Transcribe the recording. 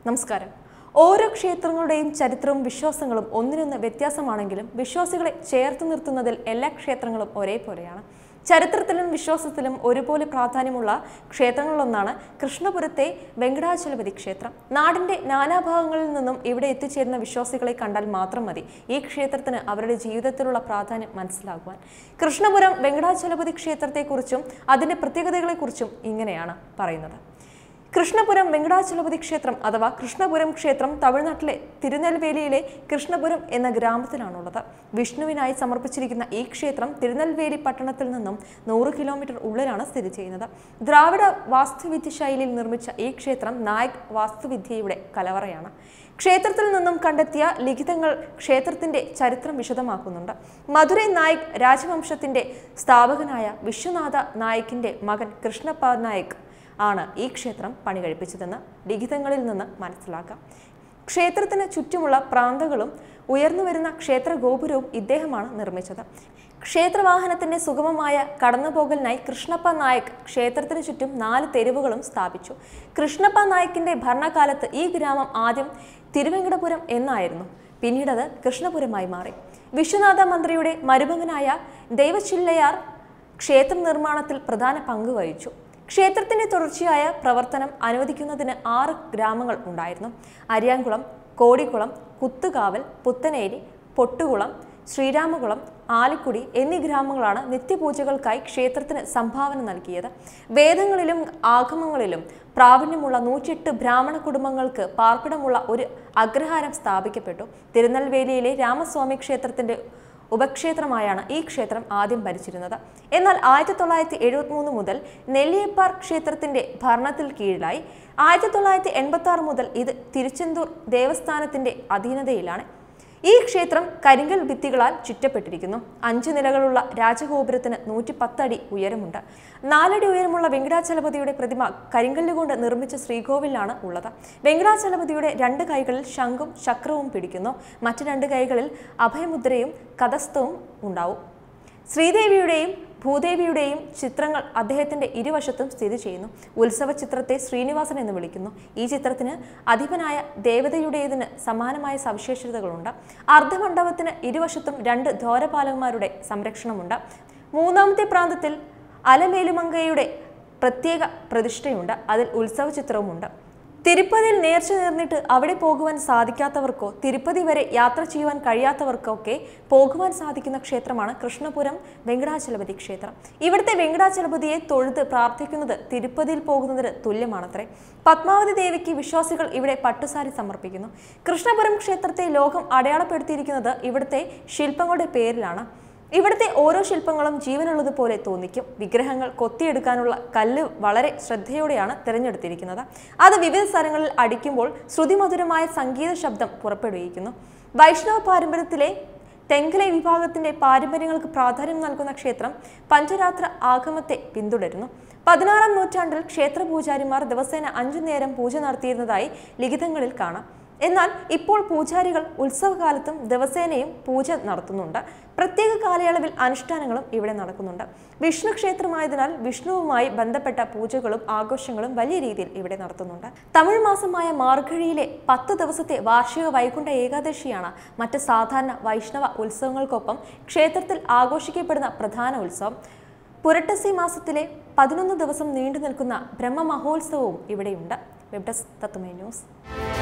നമസ്കാരം ഓരോ ക്ഷേത്രങ്ങളുടെയും ചരിത്രവും വിശ്വാസങ്ങളും ഒന്നിനൊന്ന് വ്യത്യാസമാണെങ്കിലും വിശ്വാസികളെ ചേർത്ത് നിർത്തുന്നതിൽ എല്ലാ ക്ഷേത്രങ്ങളും ഒരേപോലെയാണ് ചരിത്രത്തിലും വിശ്വാസത്തിലും ഒരുപോലെ പ്രാധാന്യമുള്ള ക്ഷേത്രങ്ങളിലൊന്നാണ് കൃഷ്ണപുരത്തെ വെങ്കടാചലപതി ക്ഷേത്രം നാടിന്റെ നാനാഭാഗങ്ങളിൽ നിന്നും ഇവിടെ എത്തിച്ചേരുന്ന വിശ്വാസികളെ കണ്ടാൽ മാത്രം മതി ഈ ക്ഷേത്രത്തിന് അവരുടെ ജീവിതത്തിലുള്ള പ്രാധാന്യം മനസ്സിലാകുവാൻ കൃഷ്ണപുരം വെങ്കടാചലപതി ക്ഷേത്രത്തെക്കുറിച്ചും അതിന്റെ പ്രത്യേകതകളെക്കുറിച്ചും ഇങ്ങനെയാണ് പറയുന്നത് കൃഷ്ണപുരം വെങ്കടാചലപതി ക്ഷേത്രം അഥവാ കൃഷ്ണപുരം ക്ഷേത്രം തമിഴ്നാട്ടിലെ തിരുനെൽവേലിയിലെ കൃഷ്ണപുരം എന്ന ഗ്രാമത്തിലാണുള്ളത് വിഷ്ണുവിനായി സമർപ്പിച്ചിരിക്കുന്ന ഈ ക്ഷേത്രം തിരുനെൽവേലി പട്ടണത്തിൽ നിന്നും നൂറ് കിലോമീറ്റർ ഉള്ളിലാണ് സ്ഥിതി ചെയ്യുന്നത് ദ്രാവിഡ വാസ്തുവിദ്യ ശൈലിയിൽ നിർമ്മിച്ച ഈ ക്ഷേത്രം നായക് വാസ്തുവിദ്യയുടെ കലവറയാണ് ക്ഷേത്രത്തിൽ നിന്നും കണ്ടെത്തിയ ലിഖിതങ്ങൾ ക്ഷേത്രത്തിന്റെ ചരിത്രം വിശദമാക്കുന്നുണ്ട് മധുരൈ നായിക് രാജവംശത്തിന്റെ സ്ഥാപകനായ വിശ്വനാഥ നായിക്കിന്റെ മകൻ കൃഷ്ണപ്പ നായിക് ആണ് ഈ ക്ഷേത്രം പണി കഴിപ്പിച്ചതെന്ന് ലിഖിതങ്ങളിൽ നിന്ന് മനസ്സിലാക്കാം ക്ഷേത്രത്തിന് ചുറ്റുമുള്ള പ്രാന്തകളും ഉയർന്നു വരുന്ന ക്ഷേത്ര ഗോപുരവും ഇദ്ദേഹമാണ് നിർമ്മിച്ചത് ക്ഷേത്രവാഹനത്തിന്റെ സുഗമമായ കടന്നുപോകലിനായി കൃഷ്ണപ്പ നായക് ക്ഷേത്രത്തിന് ചുറ്റും നാല് തെരുവുകളും സ്ഥാപിച്ചു കൃഷ്ണപ്പ നായക്കിന്റെ ഭരണകാലത്ത് ഈ ഗ്രാമം ആദ്യം തിരുവെങ്കടപുരം എന്നായിരുന്നു പിന്നീടത് കൃഷ്ണപുരമായി മാറി വിശ്വനാഥ മന്ത്രിയുടെ മരുമകനായ ദൈവച്ചില്ലയാർ ക്ഷേത്ര നിർമ്മാണത്തിൽ പ്രധാന പങ്ക് വഹിച്ചു ക്ഷേത്രത്തിന്റെ തുടർച്ചയായ പ്രവർത്തനം അനുവദിക്കുന്നതിന് ആറ് ഗ്രാമങ്ങൾ ഉണ്ടായിരുന്നു അരിയാങ്കുളം കോടിക്കുളം കുത്തുകാവൽ പുത്തനേരി പൊട്ടുകുളം ശ്രീരാമകുളം ആലിക്കുടി എന്നീ ഗ്രാമങ്ങളാണ് നിത്യപൂജകൾക്കായി ക്ഷേത്രത്തിന് സംഭാവന നൽകിയത് വേദങ്ങളിലും ആഗമങ്ങളിലും പ്രാവീണ്യമുള്ള നൂറ്റിയെട്ട് ബ്രാഹ്മണ കുടുംബങ്ങൾക്ക് പാർപ്പിടമുള്ള ഒരു അഗ്രഹാരം സ്ഥാപിക്കപ്പെട്ടു തിരുനെൽവേലിയിലെ രാമസ്വാമി ക്ഷേത്രത്തിന്റെ ഉപക്ഷേത്രമായാണ് ഈ ക്ഷേത്രം ആദ്യം ഭരിച്ചിരുന്നത് എന്നാൽ ആയിരത്തി തൊള്ളായിരത്തി എഴുപത്തി മൂന്ന് മുതൽ നെല്ലിയപ്പാർ ക്ഷേത്രത്തിന്റെ ഭരണത്തിൽ കീഴിലായി ആയിരത്തി തൊള്ളായിരത്തി എൺപത്തി ആറ് മുതൽ ഇത് തിരുച്ചെന്തൂർ ദേവസ്ഥാനത്തിന്റെ അധീനതയിലാണ് ഈ ക്ഷേത്രം കരിങ്കൽ ഭിത്തികളാൽ ചുറ്റപ്പെട്ടിരിക്കുന്നു അഞ്ചു നിലകളുള്ള രാജഗോപുരത്തിന് നൂറ്റി പത്തടി ഉയരമുണ്ട് നാലടി ഉയരമുള്ള വെങ്കടാചലപതിയുടെ പ്രതിമ കരിങ്കല്ലുകൊണ്ട് നിർമ്മിച്ച ശ്രീകോവിലാണ് ഉള്ളത് വെങ്കടാചലപതിയുടെ രണ്ട് കൈകളിൽ ശംഖും ചക്രവും പിടിക്കുന്നു മറ്റു രണ്ട് കൈകളിൽ അഭയമുദ്രയും കഥസ്ഥവും ഉണ്ടാവും ശ്രീദേവിയുടെയും ഭൂദേവിയുടെയും ചിത്രങ്ങൾ അദ്ദേഹത്തിന്റെ ഇരുവശത്തും സ്ഥിതി ചെയ്യുന്നു ഉത്സവ ചിത്രത്തെ ശ്രീനിവാസൻ എന്ന് വിളിക്കുന്നു ഈ ചിത്രത്തിന് അധിപനായ ദേവതയുടേതിന് സമാനമായ സവിശേഷതകളുണ്ട് അർദ്ധമണ്ഡപത്തിന് ഇരുവശത്തും രണ്ട് ദ്വാരപാലകന്മാരുടെ സംരക്ഷണമുണ്ട് മൂന്നാമത്തെ പ്രാന്തത്തിൽ അലമേലുമങ്കയുടെ പ്രത്യേക പ്രതിഷ്ഠയുണ്ട് അതിൽ ഉത്സവ ചിത്രവുമുണ്ട് തിരുപ്പതിയിൽ നേർച്ച നേർന്നിട്ട് അവിടെ പോകുവാൻ സാധിക്കാത്തവർക്കോ തിരുപ്പതി വരെ യാത്ര ചെയ്യുവാൻ കഴിയാത്തവർക്കൊക്കെ പോകുവാൻ സാധിക്കുന്ന ക്ഷേത്രമാണ് കൃഷ്ണപുരം വെങ്കടാചലപതി ക്ഷേത്രം ഇവിടുത്തെ വെങ്കടാചലപതിയെ തൊഴുത് പ്രാർത്ഥിക്കുന്നത് തിരുപ്പതിയിൽ പോകുന്നതിന് തുല്യമാണത്രേ പത്മാവതി ദേവിക്ക് വിശ്വാസികൾ ഇവിടെ പട്ടുസാരി സമർപ്പിക്കുന്നു കൃഷ്ണപുരം ക്ഷേത്രത്തെ ലോകം അടയാളപ്പെടുത്തിയിരിക്കുന്നത് ഇവിടുത്തെ ശില്പങ്ങളുടെ പേരിലാണ് ഇവിടുത്തെ ഓരോ ശില്പങ്ങളും ജീവനുള്ളതുപോലെ തോന്നിക്കും വിഗ്രഹങ്ങൾ കൊത്തിയെടുക്കാനുള്ള കല്ല് വളരെ ശ്രദ്ധയോടെയാണ് തിരഞ്ഞെടുത്തിരിക്കുന്നത് അത് വിവിധ സ്ഥലങ്ങളിൽ അടിക്കുമ്പോൾ ശ്രുതിമധുരമായ സംഗീത ശബ്ദം പുറപ്പെടുവിക്കുന്നു വൈഷ്ണവ പാരമ്പര്യത്തിലെ തെങ്കലെ വിഭാഗത്തിന്റെ പാരമ്പര്യങ്ങൾക്ക് പ്രാധാന്യം നൽകുന്ന ക്ഷേത്രം പഞ്ചരാത്ര ആഗമത്തെ പിന്തുടരുന്നു പതിനാറാം നൂറ്റാണ്ടിൽ ക്ഷേത്ര പൂജാരിമാർ ദിവസേന അഞ്ചു നേരം പൂജ നടത്തിയിരുന്നതായി ലിഖിതങ്ങളിൽ കാണാം എന്നാൽ ഇപ്പോൾ പൂജാരികൾ ഉത്സവകാലത്തും ദിവസേനയും പൂജ നടത്തുന്നുണ്ട് പ്രത്യേക കാലയളവിൽ അനുഷ്ഠാനങ്ങളും ഇവിടെ നടക്കുന്നുണ്ട് വിഷ്ണു ക്ഷേത്രമായതിനാൽ വിഷ്ണുവുമായി ബന്ധപ്പെട്ട പൂജകളും ആഘോഷങ്ങളും വലിയ രീതിയിൽ ഇവിടെ നടത്തുന്നുണ്ട് തമിഴ് മാസമായ മാർഗഴിയിലെ പത്ത് ദിവസത്തെ വാർഷിക വൈകുണ്ഠ ഏകാദശിയാണ് മറ്റ് സാധാരണ വൈഷ്ണവ ഉത്സവങ്ങൾക്കൊപ്പം ക്ഷേത്രത്തിൽ ആഘോഷിക്കപ്പെടുന്ന പ്രധാന ഉത്സവം പുരട്ടസി മാസത്തിലെ പതിനൊന്ന് ദിവസം നീണ്ടു നിൽക്കുന്ന ബ്രഹ്മ മഹോത്സവവും ഇവിടെയുണ്ട് വെബ് ഡെസ്ക് തത്തുമേ ന്യൂസ്